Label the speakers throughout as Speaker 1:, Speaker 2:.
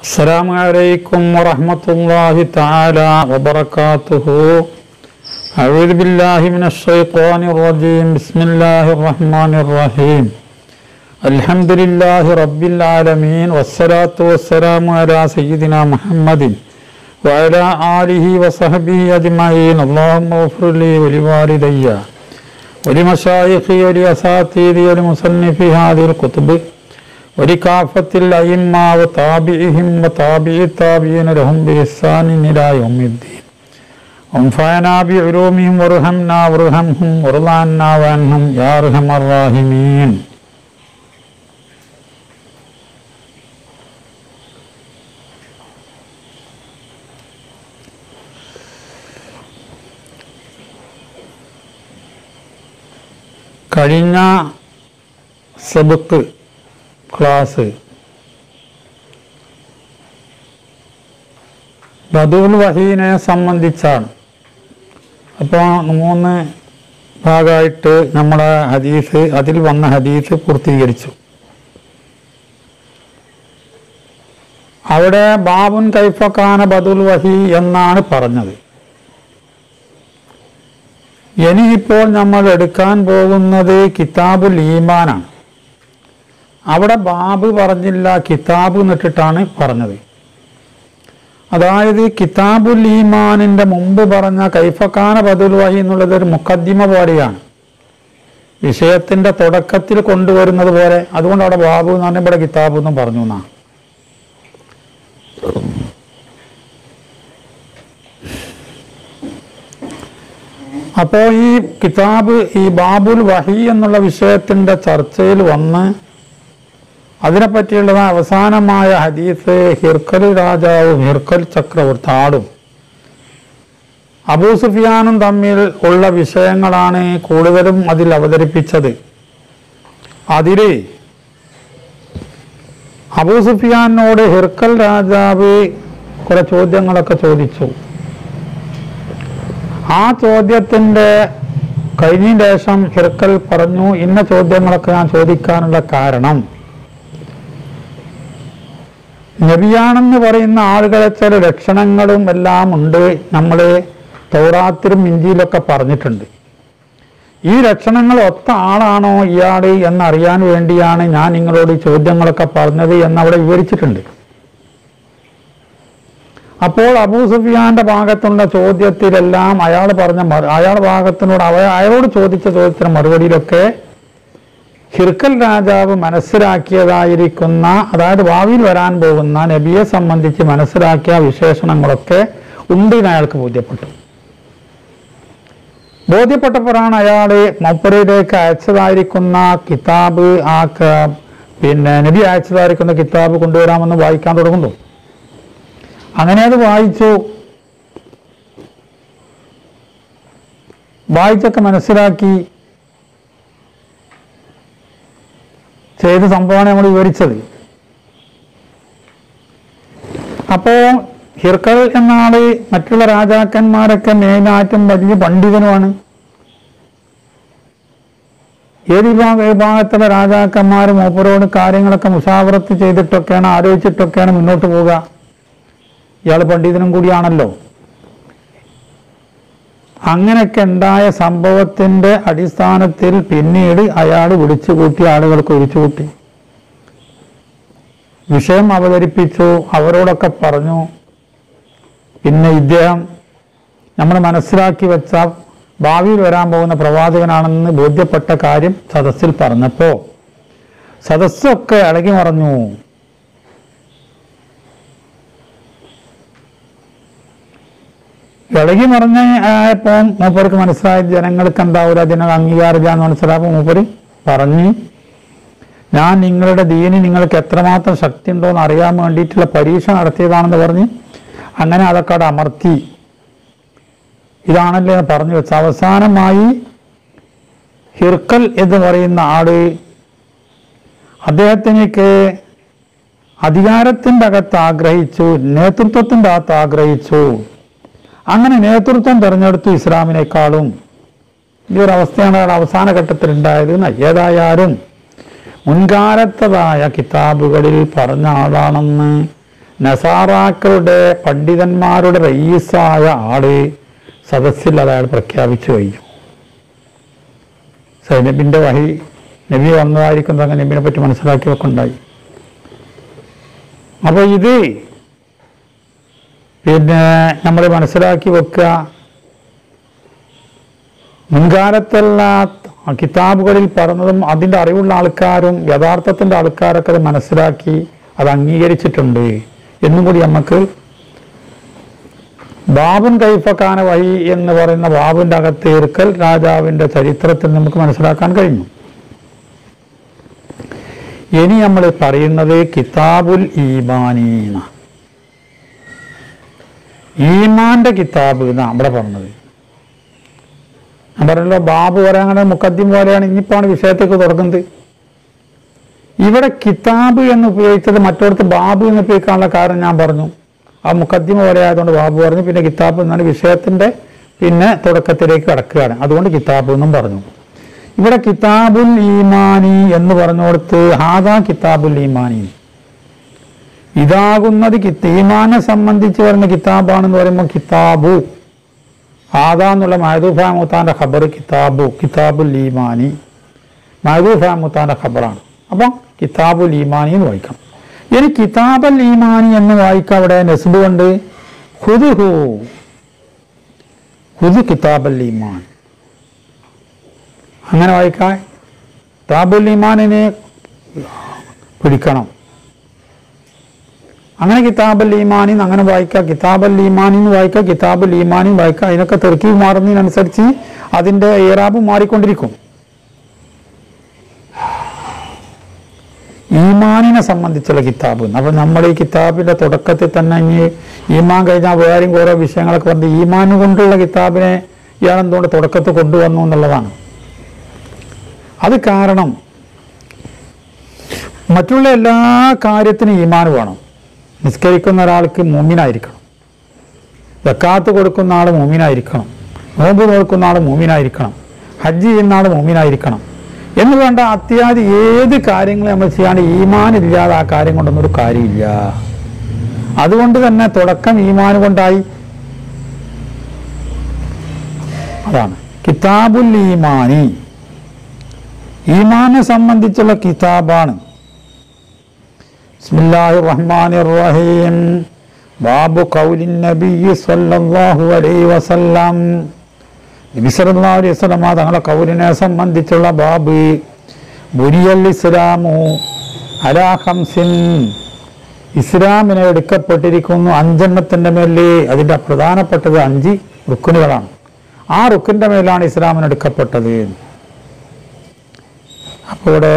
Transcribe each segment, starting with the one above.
Speaker 1: السلام عليكم ورحمة الله تعالى وبركاته أعوذ بالله من الشيطان الرجيم بسم الله الرحمن الرحيم الحمد لله رب العالمين والصلاة والسلام على سيدنا محمد وعلى آله وصحبه أجمعين اللهم اغفر لي ولوالدي ولمشايخي ولأساتذتي ولمصنفي هذه الكتب ولكافة الأئمة وتابعهم وتابع التابعين لهم بإحسان إلى يوم الدين وانفعنا بعلومهم وارحمنا وارحمهم وارض عنا وعنهم يا أرحم الراحمين കഴിഞ്ഞ സബക്ക് ക്ലാസ് ബദൂൽ വഹീനെ സംബന്ധിച്ചാണ് അപ്പോൾ മൂന്ന് ഭാഗമായിട്ട് നമ്മളെ ഹദീസ് അതിൽ വന്ന ഹദീസ് പൂർത്തീകരിച്ചു അവിടെ ബാബുൻ കൈഫക്കാന ബദുൽ വഹി എന്നാണ് പറഞ്ഞത് ഇനിയിപ്പോൾ നമ്മൾ എടുക്കാൻ പോകുന്നത് കിതാബുൽ ഈമാനാണ് അവിടെ ബാബ് പറഞ്ഞില്ല കിതാബ് എന്നിട്ടിട്ടാണ് പറഞ്ഞത് അതായത് കിതാബുൽ ഈമാനിന്റെ മുമ്പ് പറഞ്ഞ കൈഫക്കാന ബദുൽ വഹി എന്നുള്ളത് ഒരു മുക്കദ്ദിമ പോലെയാണ് വിഷയത്തിന്റെ തുടക്കത്തിൽ കൊണ്ടുവരുന്നത് പോലെ അതുകൊണ്ട് അവിടെ ബാബു എന്ന് പറഞ്ഞാൽ ഇവിടെ കിതാബ് എന്നും പറഞ്ഞു എന്നാ അപ്പോൾ ഈ കിതാബ് ഈ ബാബുൽ വഹി എന്നുള്ള വിഷയത്തിന്റെ ചർച്ചയിൽ വന്ന് അതിനെപ്പറ്റിയുള്ള അവസാനമായ ഹദീസ് ഹിർക്കൽ രാജാവും ഹിർക്കൽ ചക്രവർത്തി ആടും അബൂ സുഫിയാനും തമ്മിൽ ഉള്ള വിഷയങ്ങളാണ് കൂടുതലും അതിൽ അവതരിപ്പിച്ചത് അതില് അബൂ സുഫിയാനോട് ഹിർക്കൽ രാജാവ് കുറെ ചോദ്യങ്ങളൊക്കെ ചോദിച്ചു ആ ചോദ്യത്തിന്റെ കഴിഞ്ഞ ശേഷം ഹിർക്കൽ പറഞ്ഞു ഇന്ന ചോദ്യങ്ങളൊക്കെ ഞാൻ ചോദിക്കാനുള്ള കാരണം നബിയാണെന്ന് പറയുന്ന ആളുകളെ ചില ലക്ഷണങ്ങളും എല്ലാം ഉണ്ട് നമ്മൾ തൗറാത്തിലും ഇഞ്ചിയിലൊക്കെ പറഞ്ഞിട്ടുണ്ട് ഈ ലക്ഷണങ്ങൾ ഒത്ത ആളാണോ ഇയാൾ എന്നറിയാൻ വേണ്ടിയാണ് ഞാൻ നിങ്ങളോട് ഈ ചോദ്യങ്ങളൊക്കെ പറഞ്ഞത് എന്നവിടെ വിവരിച്ചിട്ടുണ്ട് അപ്പോൾ അബൂ സുഫിയാന്റെ ഭാഗത്തുള്ള ചോദ്യത്തിലെല്ലാം അയാൾ പറഞ്ഞ മറു അയാൾ ഭാഗത്തിനോട് അവ അയാളോട് ചോദിച്ച ചോദ്യത്തിന് മറുപടിയിലൊക്കെ ഹിർക്കൽ രാജാവ് മനസ്സിലാക്കിയതായിരിക്കുന്ന അതായത് ഭാവിയിൽ വരാൻ പോകുന്ന നബിയെ സംബന്ധിച്ച് മനസ്സിലാക്കിയ വിശേഷണങ്ങളൊക്കെ ഉണ്ട് എന്ന് അയാൾക്ക് ബോധ്യപ്പെട്ടു ബോധ്യപ്പെട്ടപ്പോഴാണ് അയാൾ മൊപ്പരയിലേക്ക് അയച്ചതായിരിക്കുന്ന കിതാബ് ആ ക- പിന്നെ നബി അയച്ചതായിരിക്കുന്ന കിതാബ് കൊണ്ടുവരാമെന്ന് വായിക്കാൻ തുടങ്ങുന്നു അങ്ങനെ അത് വായിച്ചു വായിച്ചൊക്കെ മനസ്സിലാക്കി ചെയ്ത സംഭവമാണ് നമ്മൾ വിവരിച്ചത് അപ്പോ ഹിർക്കൽ എന്ന ആള് മറ്റുള്ള രാജാക്കന്മാരൊക്കെ മെയിനായിട്ടും വലിയ പണ്ഡിതനുമാണ് ഏത് വിഭാഗ വിഭാഗത്തിലെ രാജാക്കന്മാർ മൂപ്പരോട് കാര്യങ്ങളൊക്കെ മുഷാവറത്ത് ചെയ്തിട്ടൊക്കെയാണ് ആലോചിച്ചിട്ടൊക്കെയാണ് മുന്നോട്ട് പോവുക ഇയാൾ പണ്ഡിതനും കൂടിയാണല്ലോ അങ്ങനെയൊക്കെ ഉണ്ടായ സംഭവത്തിന്റെ അടിസ്ഥാനത്തിൽ പിന്നീട് അയാൾ വിളിച്ചുകൂട്ടി ആളുകൾക്ക് വിളിച്ചുകൂട്ടി വിഷയം അവതരിപ്പിച്ചു അവരോടൊക്കെ പറഞ്ഞു പിന്നെ ഇദ്ദേഹം നമ്മൾ മനസ്സിലാക്കി വെച്ച ഭാവിയിൽ വരാൻ പോകുന്ന പ്രവാചകനാണെന്ന് ബോധ്യപ്പെട്ട കാര്യം സദസ്സിൽ പറഞ്ഞപ്പോ സദസ്സൊക്കെ ഇളകി മറഞ്ഞു ഇളകി മറിഞ്ഞ ആയപ്പോ മൂപ്പർക്ക് മനസ്സിലായ ജനങ്ങൾക്ക് എന്താവില്ല അതിനൊക്കെ അംഗീകാരമില്ല എന്ന് മനസ്സിലായപ്പോ മൂപ്പര് പറഞ്ഞ് ഞാൻ നിങ്ങളുടെ ദീന് നിങ്ങൾക്ക് എത്രമാത്രം ശക്തി ഉണ്ടോ എന്ന് അറിയാൻ വേണ്ടിയിട്ടുള്ള പരീക്ഷ നടത്തിയതാണെന്ന് പറഞ്ഞ് അങ്ങനെ അതൊക്കെ അവിടെ അമർത്തി ഇതാണല്ലേ എന്ന് പറഞ്ഞു വെച്ച അവസാനമായി ഹിർക്കൽ എന്ന് പറയുന്ന ആള് അദ്ദേഹത്തിനേക്ക് അധികാരത്തിന്റെ അകത്ത് ആഗ്രഹിച്ചു നേതൃത്വത്തിന്റെ അകത്ത് ആഗ്രഹിച്ചു അങ്ങനെ നേതൃത്വം തിരഞ്ഞെടുത്തു ഇസ്ലാമിനേക്കാളും ഈ ഒരു അവസ്ഥയാണ് അയാൾ അവസാന ഘട്ടത്തിൽ ഉണ്ടായത് എന്ന് ഏതായാലും മുൻകാലത്തതായ കിതാബുകളിൽ പറഞ്ഞ ആളാണെന്ന് നസാറാക്കളുടെ പണ്ഡിതന്മാരുടെ റയീസായ ആള് സദസ്സിൽ അത് അയാൾ പ്രഖ്യാപിച്ചു കഴിഞ്ഞു സൈനബിന്റെ വഹി നബി വന്നതായിരിക്കും അങ്ങനെ നബിനെ പറ്റി മനസ്സിലാക്കിയൊക്കെ ഉണ്ടായി അപ്പോൾ ഇത് പിന്നെ നമ്മൾ മനസ്സിലാക്കി വെക്കുക മുൻകാലത്തുള്ള കിതാബുകളിൽ പറഞ്ഞതും അതിൻ്റെ അറിവുള്ള ആൾക്കാരും യഥാർത്ഥത്തിൻ്റെ ആൾക്കാരൊക്കെ അത് മനസ്സിലാക്കി അത് അംഗീകരിച്ചിട്ടുണ്ട് എന്നും കൂടി നമുക്ക് ബാബുൻ കൈഫക്കാന വഴി എന്ന് പറയുന്ന ബാബുൻ്റെ അകത്ത് ഇർക്കൽ രാജാവിൻ്റെ ചരിത്രത്തിൽ നമുക്ക് മനസ്സിലാക്കാൻ കഴിഞ്ഞു ഇനി നമ്മൾ പറയുന്നത് കിതാബുൽ ഈമാനീന ഈമാന്റെ കിതാബ് എന്നാ അവിടെ പറഞ്ഞത് ഞാൻ പറഞ്ഞല്ലോ ബാബു പറയാങ്ങനെ മുക്കദ്യം പോലെയാണ് ഇനിയിപ്പാണ് വിഷയത്തേക്ക് തുടങ്ങുന്നത് ഇവിടെ കിതാബ് എന്ന് ഉപയോഗിച്ചത് മറ്റൊരിടത്ത് ബാബു എന്ന് ഉപയോഗിക്കാനുള്ള കാരണം ഞാൻ പറഞ്ഞു ആ മുക്കദ്ദിമ പോലെ ആയതുകൊണ്ട് ബാബു പറഞ്ഞു പിന്നെ കിതാബ് എന്നാണ് വിഷയത്തിന്റെ പിന്നെ തുടക്കത്തിലേക്ക് കടക്കുകയാണ് അതുകൊണ്ട് കിതാബ് എന്നും പറഞ്ഞു ഇവിടെ കിതാബുൽ ഈമാനി എന്ന് പറഞ്ഞുകൊടുത്ത് ഹാദാ കിതാബുൽ ഈമാനി ഇതാകുന്നത് കിത്ത് ഈമാനെ സംബന്ധിച്ച് വരുന്ന കിതാബാണെന്ന് പറയുമ്പോൾ കിതാബു ഹാദാ എന്നുള്ള മഹദൂഫ മുത്താന്റെ ഖബർ കിതാബു കിതാബുൽ ഈമാനി മഹദൂഫ മുത്താന്റെ ഖബറാണ് അപ്പം കിതാബുൽ ഈമാനി എന്ന് വായിക്കണം ഇനി കിതാബൽ ഈമാനി എന്ന് വായിക്കാം അവിടെ നെസ്ബ് കൊണ്ട് ഹുദുഹു ഹുദു കിതാബൽ ഈമാൻ അങ്ങനെ വായിക്കാം കിതാബുൽ ഈമാനിനെ പിടിക്കണം അങ്ങനെ കിതാബൽ ഈമാനി എന്ന് അങ്ങനെ വായിക്കാം കിതാബൽ ഈമാനി എന്ന് വായിക്കാം കിതാബുൽ ഈമാനി വായിക്കാം അതിനൊക്കെ തെറുക്കി മാറുന്നതിനനുസരിച്ച് അതിന്റെ ഏറാബ് മാറിക്കൊണ്ടിരിക്കും ഈമാനിനെ സംബന്ധിച്ചുള്ള കിതാബ് അപ്പൊ നമ്മൾ ഈ കിതാബിന്റെ തുടക്കത്തിൽ തന്നെ ഇനി ഈമാൻ കഴിഞ്ഞാൽ വേറെയും ഓരോ വിഷയങ്ങളൊക്കെ പറഞ്ഞ് ഈമാൻ കൊണ്ടുള്ള കിതാബിനെ ഇയാൾ എന്തുകൊണ്ട് തുടക്കത്തിൽ കൊണ്ടുവന്നു എന്നുള്ളതാണ് അത് കാരണം മറ്റുള്ള എല്ലാ കാര്യത്തിനും ഈമാൻ വേണം നിസ്കരിക്കുന്ന ഒരാൾക്ക് മൂമിനായിരിക്കണം വക്കാത്ത് കൊടുക്കുന്ന ആൾ മൂമിനായിരിക്കണം നോമ്പ് നോക്കുന്ന ആൾ മൂമിനായിരിക്കണം ഹജ്ജ് ചെയ്യുന്ന ആൾ മൂമിനായിരിക്കണം എന്ന് വേണ്ട അത്യാദി ഏത് കാര്യങ്ങൾ നമ്മൾ ചെയ്യാണ്ട് ഈമാൻ ഇല്ലാതെ ആ കാര്യം കൊണ്ടൊന്നും ഒരു കാര്യമില്ല അതുകൊണ്ട് തന്നെ തുടക്കം ഈമാൻ കൊണ്ടായി അതാണ് കിതാബുൽ ഈമാനി ഈമാനെ സംബന്ധിച്ചുള്ള കിതാബാണ് ബിസ്മില്ലാഹി റഹ്മാനി റഹീം ബാബു കൗലിൻ നബി സല്ലല്ലാഹു അലൈഹി വസല്ലം നബി സല്ലല്ലാഹു അലൈഹി വസല്ലം തങ്ങളുടെ കൗലിനെ സംബന്ധിച്ചുള്ള ബാബ് ബുനിയൽ ഇസ്ലാമു അലാ ഖംസിൻ ഇസ്ലാമിനെ എടുക്കപ്പെട്ടിരിക്കുന്നു അഞ്ചെണ്ണത്തിന്റെ മേലിൽ അതിന്റെ പ്രധാനപ്പെട്ടത് അഞ്ച് റുക്കുനുകളാണ് ആ റുക്കിന്റെ മേലാണ് ഇസ്ലാമിന് എടുക്കപ്പെട്ടത് അപ്പോൾ ഇവിടെ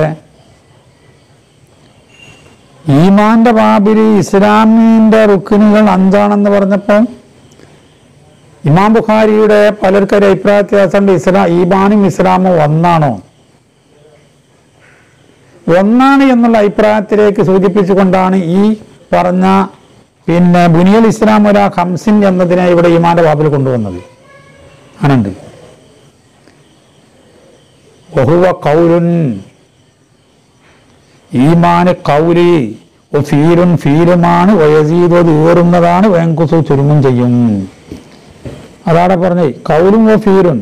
Speaker 1: ഈമാന്റെ ബാബില് ഇസ്ലാമിന്റെ റുക്കിനുകൾ അഞ്ചാണെന്ന് പറഞ്ഞപ്പോൾ ഇമാം ബുഖാരിയുടെ പലർക്കും ഒരു അഭിപ്രായ വ്യത്യാസമുണ്ട് ഇസ്ലാം ഈമാനും ഇസ്ലാമും ഒന്നാണോ ഒന്നാണ് എന്നുള്ള അഭിപ്രായത്തിലേക്ക് സൂചിപ്പിച്ചുകൊണ്ടാണ് ഈ പറഞ്ഞ പിന്നെ ബുനിയൽ ഇസ്ലാമുല ഹംസിൻ എന്നതിനെ ഇവിടെ ഈമാന്റെ ബാബിൽ കൊണ്ടുവന്നത് അങ്ങനുണ്ട് ബഹുവ കൗലുൻ ഈമാന് കൗലി ഒ ഫീലുൻ ഫീലുമാണ് വയസീദ് അത് ഏറുന്നതാണ് വേങ്കുസു ചുരുങ്ങും ചെയ്യും അതാണ് പറഞ്ഞേ കൗലും ഓ ഫീലുൻ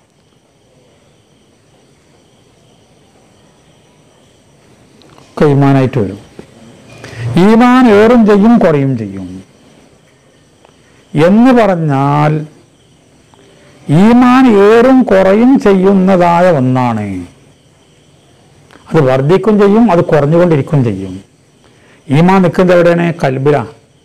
Speaker 1: ഒക്കെ ഈമാനായിട്ട് വരും ഈമാൻ ഏറും ചെയ്യും കുറയും ചെയ്യും എന്ന് പറഞ്ഞാൽ ഈമാൻ ഏറും കുറയും ചെയ്യുന്നതായ ഒന്നാണ് അത് വർദ്ധിക്കും ചെയ്യും അത് കുറഞ്ഞുകൊണ്ടിരിക്കും ചെയ്യും ഈമാൻ നിൽക്കുന്നത് എവിടെയാണ് കൽബില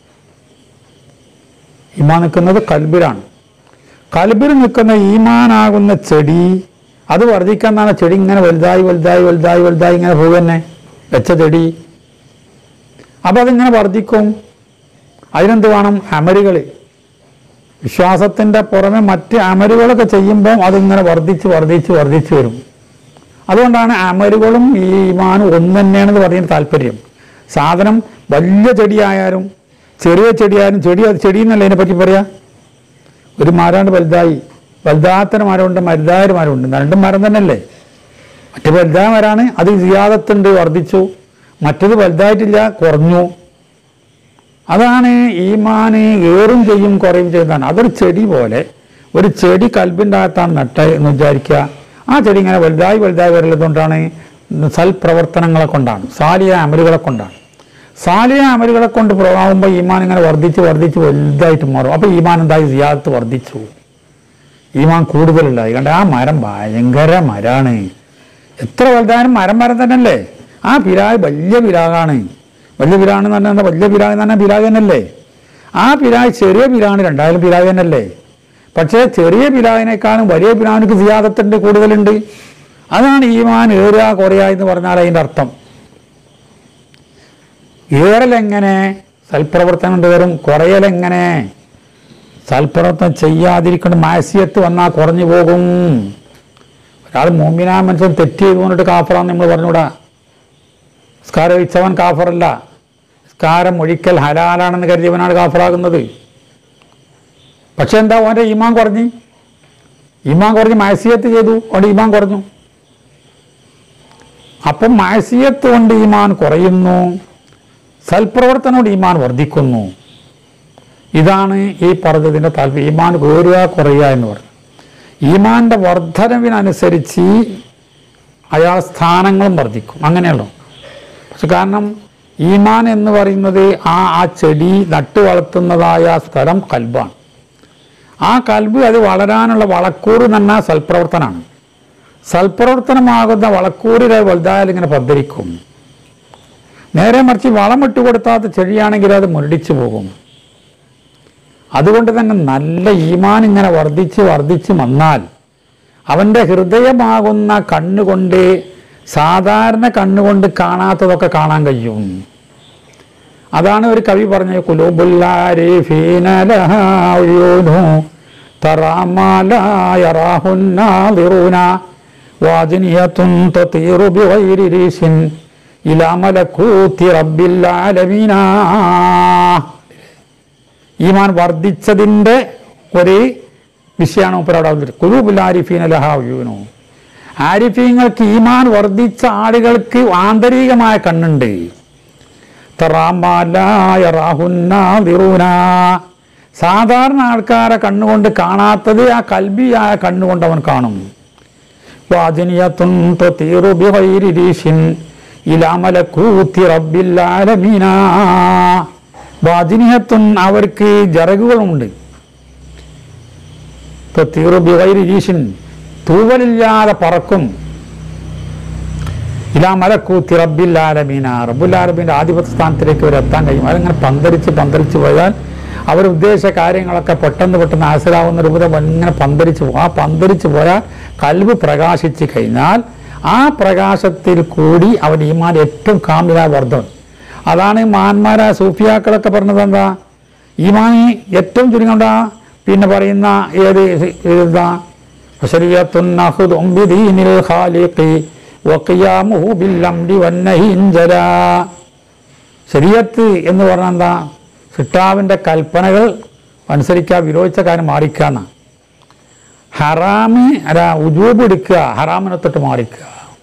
Speaker 1: ഈമാൻ നിൽക്കുന്നത് കൽബിലാണ് കൽബിൽ നിൽക്കുന്ന ഈമാനാകുന്ന ചെടി അത് വർദ്ധിക്കാന്നാണ് ചെടി ഇങ്ങനെ വലുതായി വലുതായി വലുതായി വലുതായി ഇങ്ങനെ പോകുന്നെ വെച്ച ചെടി അപ്പൊ അതിങ്ങനെ വർദ്ധിക്കും അതിനെന്ത് വേണം അമരുകൾ വിശ്വാസത്തിന്റെ പുറമെ മറ്റ് അമലുകളൊക്കെ ചെയ്യുമ്പോൾ അതിങ്ങനെ വർദ്ധിച്ച് വർദ്ധിച്ച് വർദ്ധിച്ച് വരും അതുകൊണ്ടാണ് അമലുകളും ഈ ഈമാനും ഒന്ന് തന്നെയാണെന്ന് പറയുന്ന താല്പര്യം സാധനം വലിയ ചെടിയായാലും ചെറിയ ചെടിയായാലും ചെടി അത് ചെടി എന്നല്ല ഇതിനെപ്പറ്റി പറയാ ഒരു മരമാണ് വലുതായി വലുതാത്തൊരു മരമുണ്ട് മരുതായൊരു മരമുണ്ട് രണ്ടും മരം തന്നെയല്ലേ മറ്റു വലുതായ മരമാണ് അത് സിയാദത്തുണ്ട് വർദ്ധിച്ചു മറ്റത് വലുതായിട്ടില്ല കുറഞ്ഞു അതാണ് ഈമാന് ഏറും ചെയ്യും കുറയും ചെയ്യുന്നതാണ് അതൊരു ചെടി പോലെ ഒരു ചെടി കൽബിൻ്റെ അകത്താണ് നട്ട എന്ന് വിചാരിക്കുക ആ ചെടി ഇങ്ങനെ വലുതായി വലുതായി വരുന്നതുകൊണ്ടാണ് സൽപ്രവർത്തനങ്ങളെ കൊണ്ടാണ് സാലിയ അമലുകളെ കൊണ്ടാണ് സാലിയ അമലുകളെ കൊണ്ട് പ്രഭാവുമ്പോൾ ഈമാൻ ഇങ്ങനെ വർദ്ധിച്ച് വർദ്ധിച്ച് വലുതായിട്ട് മാറും അപ്പോൾ ഈമാൻ എന്തായി സിയാദത്ത് വർദ്ധിച്ചു ഈമാൻ കൂടുതലുണ്ടായി കണ്ട ആ മരം ഭയങ്കര മരാണ് എത്ര വലുതായാലും മരം മരം തന്നെയല്ലേ ആ പിരാഗ് വലിയ പിരാഗാണ് വലിയ പിരാണെന്ന് പറഞ്ഞാൽ എന്താ വലിയ പിരാഗ് എന്ന് പറഞ്ഞാൽ പിരാഗ് തന്നെയല്ലേ ആ പിരാഗ് ചെറിയ പിരാണ് രണ്ടായാലും പിരാഗ് തന്നെയല്ലേ പക്ഷേ ചെറിയ പിരാഗിനേക്കാളും വലിയ പിരാവിനക്ക് സിയാദത്തുണ്ട് കൂടുതലുണ്ട് അതാണ് ഈമാൻ ഏറുക കുറയുക എന്ന് പറഞ്ഞാൽ അതിൻ്റെ അർത്ഥം ഏറലെങ്ങനെ സൽപ്രവർത്തനം കൊണ്ട് വരും കുറയലെങ്ങനെ സൽപ്രവർത്തനം ചെയ്യാതിരിക്കുന്ന മാസിയത്ത് വന്നാൽ കുറഞ്ഞു പോകും ഒരാൾ മോമിനാ മനുഷ്യൻ തെറ്റ് ചെയ്തു കൊണ്ടിട്ട് കാഫറാന്ന് നമ്മൾ പറഞ്ഞുകൂടാ സ്കാരം ഒഴിച്ചവൻ കാഫറല്ല സ്കാരം ഒഴിക്കൽ ഹലാലാണെന്ന് കരുതിയവനാണ് കാഫറാകുന്നത് പക്ഷെ എന്താ അവൻ്റെ ഈമാൻ കുറഞ്ഞ് ഈമാൻ കുറഞ്ഞ് മാസിയത്ത് ചെയ്തു അവിടെ ഈമാൻ കുറഞ്ഞു അപ്പം മാസിയത്ത് കൊണ്ട് ഈമാൻ കുറയുന്നു സൽപ്രവർത്തനം കൊണ്ട് ഈമാൻ വർദ്ധിക്കുന്നു ഇതാണ് ഈ പറഞ്ഞതിൻ്റെ താല്പര്യം ഈമാൻ കയറുക കുറയുക എന്ന് പറഞ്ഞു ഈമാന്റെ വർധനവിനനുസരിച്ച് അയാൾ സ്ഥാനങ്ങളും വർദ്ധിക്കും അങ്ങനെയുള്ളൂ പക്ഷെ കാരണം ഈമാൻ എന്ന് പറയുന്നത് ആ ആ ചെടി നട്ടു വളർത്തുന്നതായ സ്ഥലം കൽബാണ് ആ കൽബ് അത് വളരാനുള്ള വളക്കൂറ് തന്നെ സൽപ്രവർത്തനമാണ് സൽപ്രവർത്തനമാകുന്ന വളക്കൂറിൽ അത് വലുതായാലും ഇങ്ങനെ പദ്ധരിക്കും നേരെ മറിച്ച് വളമിട്ട് കൊടുത്താത്ത ചെടിയാണെങ്കിൽ അത് മുരടിച്ചു പോകും അതുകൊണ്ട് തന്നെ നല്ല ഈമാൻ ഇങ്ങനെ വർദ്ധിച്ച് വർദ്ധിച്ച് വന്നാൽ അവൻ്റെ ഹൃദയമാകുന്ന കണ്ണുകൊണ്ട് സാധാരണ കണ്ണുകൊണ്ട് കാണാത്തതൊക്കെ കാണാൻ കഴിയും അതാണ് ഒരു കവി പറഞ്ഞത് കുലുബുല്ലാരിഫീനലഹായുനു തറാമാലയറാഹുന്നാളിറൂന വാജിനിയത്തുൻ തതീറു ബിഗൈരി റീസിൻ ഇലാ മലക്കൂത്തി റബ്ബിൽ ആലമീനാ ഈമാൻ വർദ്ധിച്ചതിൻ്റെ ഒരു വിഷയമാണ് മൂപ്പർ അവിടെ അവതരിച്ചത് കുലൂബുൽ ആരിഫീൻ ലഹായുനു ആരിഫീങ്ങൾക്ക് ഈമാൻ വർദ്ധിച്ച ആളുകൾക്ക് ആന്തരികമായ കണ്ണുണ്ട് തറാമാലായ റാഹുന്നാളിറൂന. സാധാരണ ആൾക്കാരെ കണ്ണുകൊണ്ട് കാണാത്തത് ആ കൽബിയായ കണ്ണുകൊണ്ട് അവൻ കാണും വാജിനിയത്തുൻ തതീറു ബിഗൈരി റീഷിൻ ഇലാ മലക്കൂത്തി റബ്ബിൽ ആലമീന വാജിനിയത്തുൻ അവർക്ക് ജറകുകളുമുണ്ട് തതീറു ബിഗൈരി റീഷിൻ തൂവലില്ലാതെ പറക്കും ഇലാ മലക്കൂത്തി റബ്ബിൽ ആലമീന റബ്ബുൽ ആലമീൻ്റെ ആധിപത്യ സ്ഥാനത്തിലേക്ക് അവർ എത്താൻ കഴിയും അതിങ്ങനെ പന്തരിച്ച് പന്തരിച്ച് പോയാൽ അവർ ഉദ്ദേശിച്ച കാര്യങ്ങളൊക്കെ പെട്ടെന്ന് പെട്ടെന്ന് ആസരാവുന്ന രൂപത്തിൽ ഇങ്ങനെ പന്തരിച്ച് പോകും ആ പന്തരിച്ച് പോയാൽ കൽവ് പ്രകാശിച്ച് കഴിഞ്ഞാൽ ആ പ്രകാശത്തിൽ കൂടി അവൻ ഈമാൻ ഏറ്റവും കാമ്യമായ വർദ്ധം അതാണ് മാന്മാരായ സൂഫിയാക്കളൊക്കെ പറഞ്ഞത് എന്താ ഈമാനി ഏറ്റവും ചുരുങ്ങണ്ട പിന്നെ പറയുന്ന ഏത് ഏതാ فشريعة ناخذ بدين الخالق وقيامه بالأمر والنهي انجلا ശരീരത്ത് എന്ന് പറഞ്ഞാൽ എന്താ സിട്ടാവിൻ്റെ കൽപ്പനകൾ അനുസരിക്കുക വിരോധിച്ച കാര്യം മാറിക്കാന്ന ഹറാമ് അല്ല ഉജൂബ് എടുക്കുക ഹറാമിനെ തൊട്ട് മാറിക്കുക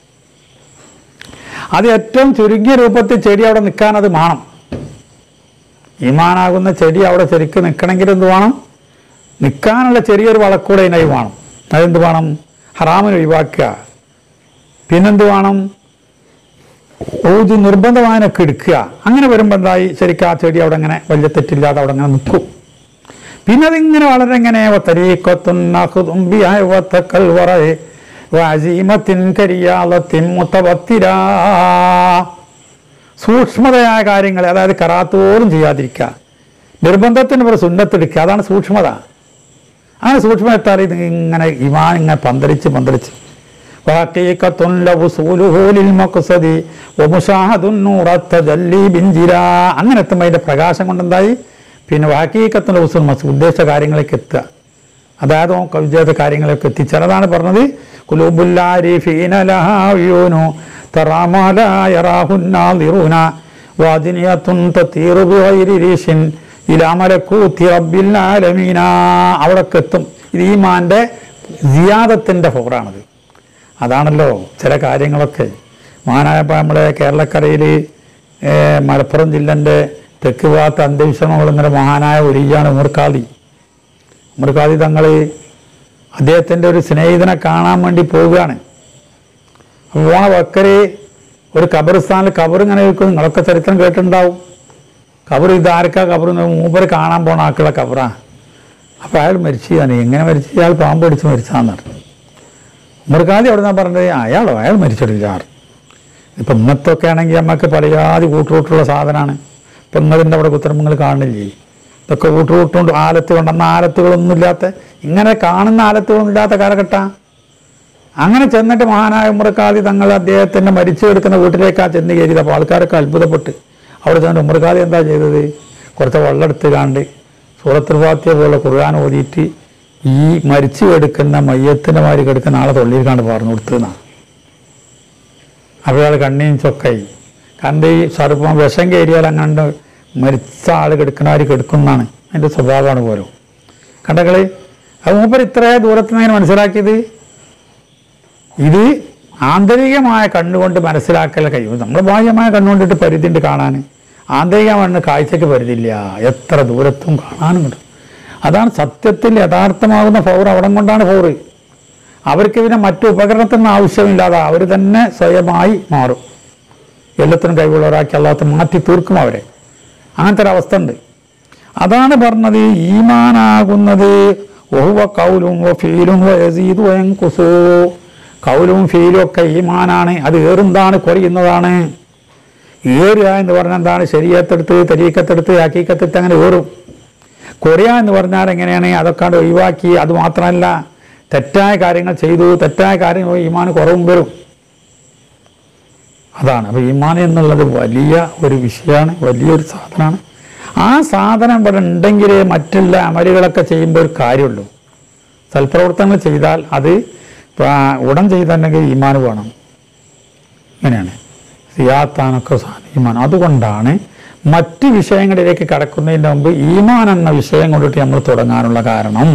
Speaker 1: അത് ഏറ്റവും ചുരുങ്ങിയ രൂപത്തിൽ ചെടി അവിടെ നിൽക്കാൻ അത് വേണം ഈമാനാകുന്ന ചെടി അവിടെ ശരിക്കും നിൽക്കണമെങ്കിൽ എന്ത് വേണം നിൽക്കാനുള്ള ചെറിയൊരു വളക്കൂടെ ഇതിനായി വേണം അതെന്ത് വേണം ഹറാമിന് ഒഴിവാക്കുക പിന്നെന്ത് വേണം ഊജ് നിർബന്ധമായതിനൊക്കെ എടുക്കുക അങ്ങനെ വരുമ്പോൾ എന്തായി ശരിക്കും ആ ചെടി അവിടെ അങ്ങനെ വലിയ തെറ്റില്ലാതെ അവിടെ അങ്ങനെ നിൽക്കും പിന്നെ അതിങ്ങനെ വളരെ എങ്ങനെ സൂക്ഷ്മതയായ കാര്യങ്ങൾ അതായത് കറാത്ത് പോലും ചെയ്യാതിരിക്കുക നിർബന്ധത്തിന് ഒരു സുന്നത്തെടുക്കുക അതാണ് സൂക്ഷ്മത അങ്ങനെ സൂക്ഷ്മ എത്താൽ ഇത് ഇങ്ങനെ ഇമാൻ ഇങ്ങനെ പന്തലിച്ച് പന്തലിച്ച് വാക്കീക്കത്തുൻ ലവുസൂലുഹൂലിൽ മഖ്സദി വമുശാഹദുൻ നൂറത്ത ജല്ലി ബിഞ്ചിരാ അങ്ങനെ എത്തുമ്പോൾ അതിൻ്റെ പ്രകാശം കൊണ്ടെന്തായി പിന്നെ വാക്കീക്കത്തുൻ ലവുസുൽ മസ് ഉദ്ദേശ കാര്യങ്ങളിലേക്ക് എത്തുക അതായത് വിജയത്തെ കാര്യങ്ങളിലേക്ക് എത്തിച്ചത് അതാണ് പറഞ്ഞത് കുലൂബുല്ലാരിഫീനലഹായൂനു തറാമാലായറാഹുന്നാളിറൂന വാജിനിയത്തുൻ തത്തീറു ബിഗൈരി റീഷിൻ ഇലാ മലക്കൂത്തി റബ്ബിൽ ആലമീന അവിടൊക്കെ എത്തും ഇത് ഈ മാൻ്റെ സിയാദത്തിൻ്റെ ഫോറാണത് അതാണല്ലോ ചില കാര്യങ്ങളൊക്കെ മാനായപ്പോൾ നമ്മളെ കേരളക്കരയിൽ മലപ്പുറം ജില്ലൻ്റെ തെക്ക് ഭാഗത്ത് അന്ത്യവിശ്രമങ്ങൾ ഇങ്ങനെ മഹാനായ ഒലിയാണ് ഉമർഖാദി ഉമർഖാദി തങ്ങൾ അദ്ദേഹത്തിൻ്റെ ഒരു സ്നേഹിതനെ കാണാൻ വേണ്ടി പോവുകയാണ് അപ്പോൾ പോണ വക്കര് ഒരു ഖബറിസ്ഥാനിൽ ഖബർ ഇങ്ങനെ വെക്കും നിങ്ങളൊക്കെ ചരിത്രം കേട്ടിട്ടുണ്ടാവും ഖബർ ഇതാർക്കാ ഖബർ മൂപ്പര് കാണാൻ പോണ ആക്കുള്ള ഖബറാ അപ്പോൾ അയാൾ മരിച്ചതാണ് എങ്ങനെ മരിച്ചു അയാൾ പാമ്പ് പിടിച്ച് മരിച്ചാന്ന് പറഞ്ഞു ഉമർഖാദി അവിടെ നിന്നാണ് പറഞ്ഞത് അയാളോ അയാൾ മരിച്ചിട്ടില്ല ആറ് ഇപ്പം ഇന്നത്തൊക്കെ ആണെങ്കിൽ നമുക്ക് പലജാതി കൂട്ടുകൂട്ടുള്ള സാധനമാണ് ഇപ്പം ഇന്നതിൻ്റെ അവിടെ കുത്തരമ്പങ്ങൾ കാണില്ലേ ഇതൊക്കെ കൂട്ടുകൂട്ടുകൊണ്ട് ആലത്ത് കൊണ്ടുവന്ന ആലത്തുകളൊന്നും ഇല്ലാത്ത ഇങ്ങനെ കാണുന്ന ആലത്തുകളൊന്നും ഇല്ലാത്ത കാലഘട്ട അങ്ങനെ ചെന്നിട്ട് മഹാനായ ഉമ്മർക്കാദി തങ്ങൾ അദ്ദേഹത്തിൻ്റെ മരിച്ചു കിടക്കുന്ന വീട്ടിലേക്കാ ചെന്ന് കയറിയത് അപ്പോൾ ആൾക്കാരൊക്കെ അത്ഭുതപ്പെട്ട് അവിടെ ചെന്നിട്ട് ഉമ്മർക്കാദി എന്താ ചെയ്തത് കുറച്ച് വെള്ളം എടുത്ത് കാണ്ട് സൂറത്തുൽ ഫാത്തിഹ പോലെ ഖുർആൻ ഓതിയിട്ട് ഈ മരിച്ചു കിടക്കുന്ന മയ്യത്തിൻ്റെ മാതിരി കിടക്കുന്ന ആളെ തൊള്ളിയിൽ കാണ്ട് പറഞ്ഞു കൊടുത്തതെന്നാണ് അപ്പോൾ അയാൾ കണ്ണിയും ചൊക്കായി കണ്ട് ഈ സർപ്പം വിഷം കയറിയാൽ അങ്ങനെ മരിച്ച ആൾ കിടക്കുന്നവർ കിടക്കുന്നതാണ് അതിൻ്റെ സ്വഭാവമാണ് പോലും കണ്ടകള് അത് മൂപ്പർ ഇത്ര ദൂരത്ത് നിന്ന് അങ്ങനെ മനസ്സിലാക്കിയത് ഇത് ആന്തരികമായ കണ്ണുകൊണ്ട് മനസ്സിലാക്കൽ കഴിയും നമ്മൾ ബാഹ്യമായ കണ്ണുകൊണ്ടിട്ട് പരിധിയുണ്ട് കാണാൻ ആന്തരികമായ കാഴ്ചയ്ക്ക് പരിധിയില്ല എത്ര ദൂരത്തും കാണാനും കിട്ടും അതാണ് സത്യത്തിൽ യഥാർത്ഥമാകുന്ന പവർ അവിടം കൊണ്ടാണ് പവർ അവർക്ക് പിന്നെ മറ്റു ഉപകരണത്തിനൊന്നും ആവശ്യമില്ലാതെ അവർ തന്നെ സ്വയമായി മാറും എല്ലാത്തിനും കഴിവുള്ളവരാക്കി അല്ലാത്ത മാറ്റി തീർക്കും അവരെ അങ്ങനത്തെ ഒരു അവസ്ഥ ഉണ്ട് അതാണ് പറഞ്ഞത് ഈമാനാകുന്നത് ഒഹുവ കൗലും ഓ ഫീലും യസീദു കുസോ കൗലും ഫീലും ഒക്കെ ഈമാനാണ് അത് ഏറുന്നതാണ് കുറയുന്നതാണ് ഏറുക എന്ന് പറഞ്ഞാൽ എന്താണ് ശരീരത്തെടുത്ത് തരീക്കത്തെടുത്ത് ഹക്കീക്കത്തെടുത്ത് അങ്ങനെ ഏറും കുറയുക എന്ന് പറഞ്ഞാൽ എങ്ങനെയാണ് അതൊക്കെ ഒഴിവാക്കി അത് മാത്രമല്ല തെറ്റായ കാര്യങ്ങൾ ചെയ്തു തെറ്റായ കാര്യങ്ങൾ ഈമാൻ കുറവും വരും അതാണ് അപ്പോൾ ഈമാൻ എന്നുള്ളത് വലിയ ഒരു വിഷയമാണ് വലിയൊരു സാധനമാണ് ആ സാധനം ഇവിടെ ഉണ്ടെങ്കിലേ മറ്റുള്ള അമലുകളൊക്കെ ചെയ്യുമ്പോൾ ഒരു കാര്യമുള്ളൂ സൽപ്രവർത്തനങ്ങൾ ചെയ്താൽ അത് ഇപ്പം ഉടൻ ചെയ്തിട്ടുണ്ടെങ്കിൽ ഈമാൻ വേണം ഇങ്ങനെയാണ് സിയാത്താനൊക്കെ സാധനം ഈമാൻ അതുകൊണ്ടാണ് മറ്റ് വിഷയങ്ങളിലേക്ക് കടക്കുന്നതിന് മുമ്പ് ഈമാൻ എന്ന വിഷയം കൊണ്ടിട്ട് നമ്മൾ തുടങ്ങാനുള്ള കാരണം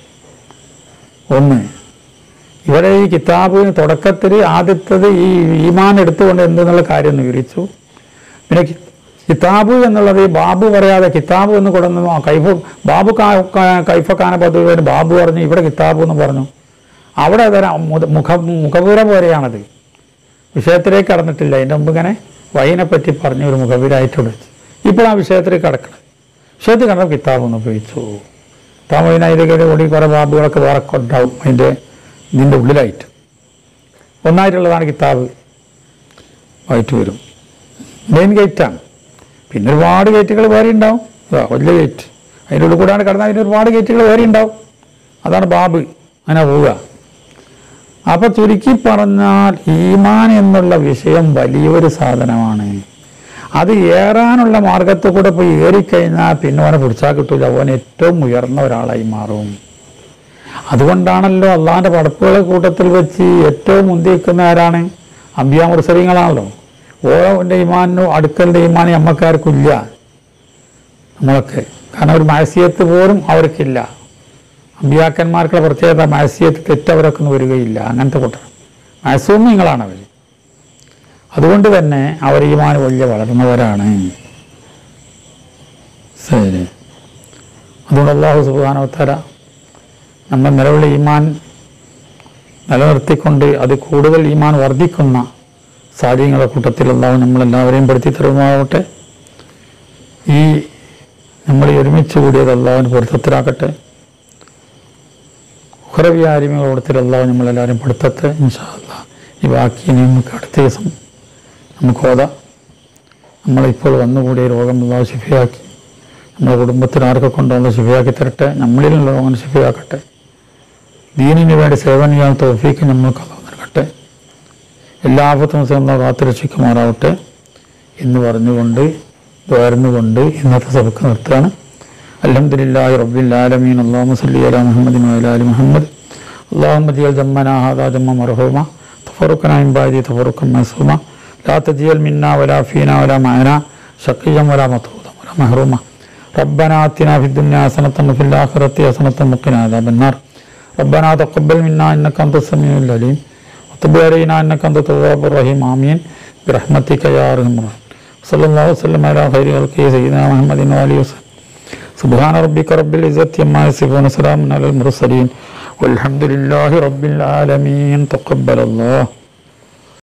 Speaker 1: ഒന്ന് ഇവിടെ ഈ കിതാബ് തുടക്കത്തിൽ ആദ്യത്തത് ഈ ഈമാൻ എടുത്തുകൊണ്ട് എന്തെന്നുള്ള കാര്യം ഒന്ന് വിവരിച്ചു പിന്നെ കി- കിതാബ് എന്നുള്ളത് ഈ ബാബു പറയാതെ കിതാബ് എന്ന് കൊടുന്നു ആ കൈഫ് ബാബു കാ- കാ- കൈഫക്കാന പദവിന് ബാബു പറഞ്ഞു ഇവിടെ കിതാബ് എന്ന് പറഞ്ഞു അവിടെ തരാം മുത- മുഖ മുഖപുര പോലെയാണത് വിഷയത്തിലേക്ക് കടന്നിട്ടില്ല അതിൻ്റെ മുമ്പ് ഇങ്ങനെ വൈനെ പറ്റി പറഞ്ഞ ഒരു മുഖപുരായിട്ടുണ്ട് ഇപ്പോൾ ആ വിഷയത്തിലേക്ക് കടക്കണം വിഷയത്തിൽ കണ്ട കിതാബ് ഒന്ന് ഉപയോഗിച്ചു താമതിന് അതിലേക്ക് ഓടി കുറേ ബാബുകളൊക്കെ വേറെ ഉണ്ടാവും അതിൻ്റെ ഇതിൻ്റെ ഉള്ളിലായിട്ട് ഒന്നായിട്ടുള്ളതാണ് കിതാബ് ആയിട്ട് വരും മെയിൻ ഗേറ്റാണ് പിന്നെ ഒരുപാട് ഗേറ്റുകൾ വേറെ ഉണ്ടാവും ഇതാ വലിയ ഗേറ്റ് അതിൻ്റെ ഉള്ളിൽ കൂടാണ് കടന്നാൽ അതിന് ഒരുപാട് ഗേറ്റുകൾ വേറെ ഉണ്ടാവും അതാണ് ബാബ് അങ്ങനെ പോവുക അപ്പൊ ചുരുക്കി പറഞ്ഞാൽ ഈമാൻ എന്നുള്ള വിഷയം വലിയൊരു സാധനമാണ് അത് ഏറാനുള്ള മാർഗത്തിൽ കൂടെ പോയി ഏറിക്കഴിഞ്ഞാൽ പിന്നെ അവനെ പിടിച്ചാൽ കിട്ടൂല അവൻ ഏറ്റവും ഉയർന്ന ഒരാളായി മാറും അതുകൊണ്ടാണല്ലോ അള്ളാഹിന്റെ പടപ്പുകളെ കൂട്ടത്തിൽ വെച്ച് ഏറ്റവും മുന്തി നിൽക്കുന്ന ആരാണ് അമ്പിയ മുർസലിങ്ങളാണല്ലോ ഓരോൻ്റെ ഇമാനും അടുക്കലിൻ്റെ ഇമാനും അമ്മക്കാർക്കില്ല നമ്മളൊക്കെ കാരണം ഒരു മാസിയത്ത് പോലും അവർക്കില്ല അമ്പിയാക്കന്മാർക്കുള്ള പ്രത്യേകത മാസിയത്ത് തെറ്റവരൊക്കെ ഒന്നും വരികയില്ല അങ്ങനത്തെ കൂട്ടർ മാസൂമിങ്ങളാണ് അവർ അതുകൊണ്ട് തന്നെ അവർ ഈമാൻ വലിയ വളർന്നവരാണ് ശരി അതുകൊണ്ട് അള്ളാഹു സുബാനോത്തര നമ്മൾ നിലവിലെ ഈമാൻ നിലനിർത്തിക്കൊണ്ട് അത് കൂടുതൽ ഈമാൻ വർദ്ധിക്കുന്ന സാഹചര്യങ്ങളുടെ കൂട്ടത്തിൽ അള്ളാഹു നമ്മളെല്ലാവരെയും പെടുത്തി തരുമാവട്ടെ ഈ നമ്മൾ ഈ ഒരുമിച്ച് കൂടിയത് അള്ളാഹുവിന് പൊരുത്തത്തിലാക്കട്ടെ ഉഹ്രവ്യാരിമകളോടത്തിൽ അള്ളാഹു നമ്മളെല്ലാവരും പെടുത്തത്തെ ഇൻഷാല്ല ഈ ബാക്കി ഇനി നമുക്ക് അടുത്ത ദിവസം നമുക്ക് ഓതാം നമ്മളിപ്പോൾ വന്നുകൂടിയ രോഗം അള്ളാഹു ശിഫയാക്കി നമ്മുടെ കുടുംബത്തിൽ ആർക്കൊക്കെ ഉണ്ടോ ശിഫയാക്കി തരട്ടെ നമ്മളിലുള്ള രോഗം ശിഫയാക്കട്ടെ ദീനിന് വേണ്ടി സേവനം ചെയ്യാൻ തോഫീക്ക് നമ്മൾക്ക് അള്ളാഹു നൽകട്ടെ എല്ലാ ആപത്തും സേവന കാത്തുരക്ഷിക്കുമാറാവട്ടെ എന്ന് പറഞ്ഞുകൊണ്ട് ദ്വാരുന്നുകൊണ്ട് ഇന്നത്തെ സഭക്ക് നിർത്തുകയാണ് അലഹമുല്ലാഹി റബ്ബിൽ ആലമീൻ അള്ളാഹു സല്ലി അല മുഹമ്മദിൻ വഅലാ അലി മുഹമ്മദ് اللهم اجعل جمنا هذا جما مرحوما تفرقنا من بعده تفرقا معصوما لا تجعل منا ولا فينا ولا معنا شقيا ولا مطرودا ولا محروما ربنا آتنا في الدنيا حسنة وفي الآخرة حسنة وقنا عذاب النار ربنا تقبل منا إنك أنت السميع العليم وتب علينا إنك أنت التواب الرحيم آمين برحمتك يا أرحم الراحمين സല്ലല്ലാഹു വസല്ലം അലാ ഖൈരി ഖൽഖി സയ്യിദന മുഹമ്മദിൻ വഅലിഹി വസല്ലം سبحان ربك رب العزة عما يصفون وسلام على المرسلين والحمد لله رب العالمين تقبل الله